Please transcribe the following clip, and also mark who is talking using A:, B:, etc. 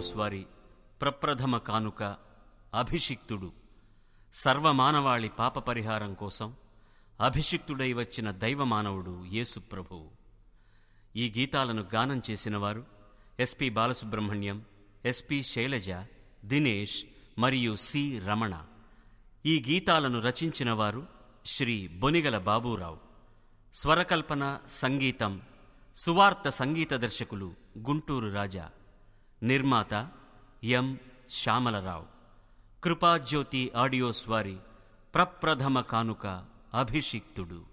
A: audios వారి ప్రప్రథమ కానుక అభిషిక్తుడు సర్వమానవాళి పాప పరిహారం కోసం అభిషిక్తుడై వచ్చిన దైవమానవుడు యేసు ప్రభువు ఈ గీతాలను గానం చేసినవారు ఎస్పి బాలసుబ్రహ్మణ్యం ఎస్పి శైలజ దినేష్ మరియు సి రమణ ఈ గీతాలను రచించిన వారు శ్రీ బొనిగల బాబూరావు స్వరకల్పన సంగీతం సువార్త సంగీత దర్శకులు గుంటూరు రాజా నిర్మాత ఎం శ్యామలరావు కృపాజ్యోతి ఆడియోస్ వారి ప్రప్రథమ కానుక అభిషిక్తుడు